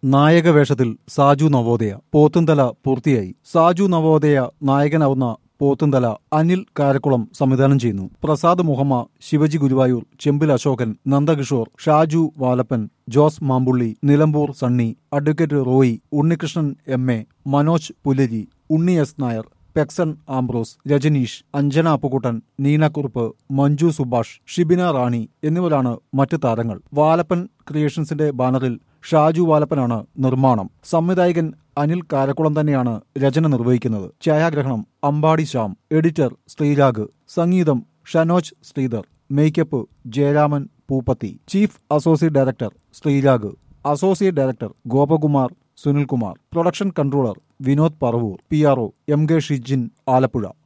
നായക വേഷത്തിൽ സാജു നവോദയ പോത്തുംതല പൂർത്തിയായി സാജു നവോദയ നായകനാവുന്ന പോത്തുംതല അനിൽ കാരക്കുളം സംവിധാനം ചെയ്യുന്നു Prasad Muhamma Sivaji Guruvayur Chembil Asokan Nandakishore Shaju Valappan Jose Mampully Nilambur Sunny advocate Roy Unnikrishnan M A Manoj Pulari Unni S Nair Pexon Ambrose Rajaneesh Anjana Appukuttan Neenakurup Manju Subhash Shibina Rani എന്നിവരാണ് മറ്റ് താരങ്ങൾ വാലപ്പൻ ക്രിയേഷൻസിന്റെ ബാനറിൽ ഷാജു വാലപ്പനാണ് നിർമ്മാണം സംവിധായകൻ അനിൽ കാരക്കുളം തന്നെയാണ് രചന നിർവഹിക്കുന്നത് ഛായാഗ്രഹണം അമ്പാടി ശ്യാം എഡിറ്റർ ശ്രീരാഗ് സംഗീതം Shanoj Sreedhar makeup Jayaraman Pooppathi chief associate director Sreerag associate director Gopakumar Sunilkumar production controller Vinod Paravur P R O M K Shijin Alappuzha